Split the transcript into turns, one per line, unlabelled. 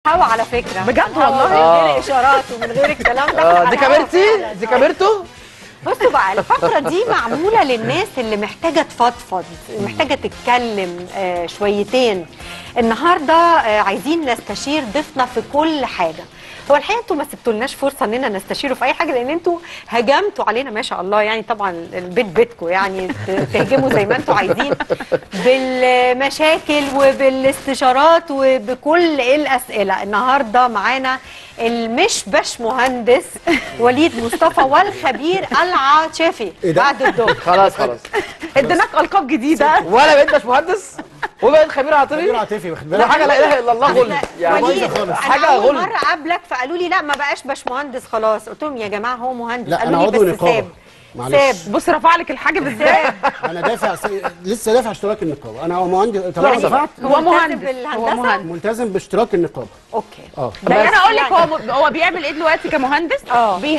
هوا على فكره
بجد
هوا
والله؟
من
آه.
غير اشارات ومن غير الكلام ده
اه
على
دي
هوا
كاميرتي
فعلاً.
دي كاميرته
بصوا بقى الفقرة دي معمولة للناس اللي محتاجة تفضفض محتاجة تتكلم آه، شويتين النهاردة آه، عايزين نستشير ضيفنا في كل حاجة هو الحقيقة انتوا ما سبتولناش فرصة اننا نستشيره في اي حاجة لان انتوا هجمتوا علينا ما شاء الله يعني طبعا البيت بيتكم يعني ت- تهجموا زي ما انتوا عايزين بالمشاكل وبالاستشارات وبكل الاسئلة النهاردة معانا المشبش مهندس وليد مصطفى والخبير العاطفي
إيه ده؟
بعد الدور
خلاص خلاص
اديناك القاب جديده
ولا بقيت باشمهندس وبقيت خبير
خبير
عاطفي
عاطفي واخد
ده
بالك
حاجه لا اله الا الله غل يعني
وليد
بايظة خالص.
انا
حاجة
اول
غل.
مره قابلك فقالوا لي لا ما بقاش باشمهندس خلاص قلت لهم يا جماعه هو مهندس
لا
قالوا
انا
لي
عضو
بس
نقابه
ساب
معلش
ساب
بص رفع لك الحاجب ازاي
انا دافع سي... لسه دافع اشتراك النقابه انا هو مهندس طبعا
يعني
دفعت
هو
ملتزم
مهندس هو
بالهندسة؟
مهندس
ملتزم باشتراك النقابه
اوكي
اه
ده انا اقول لك
يعني-
هو هو بيعمل ايه دلوقتي كمهندس
آه.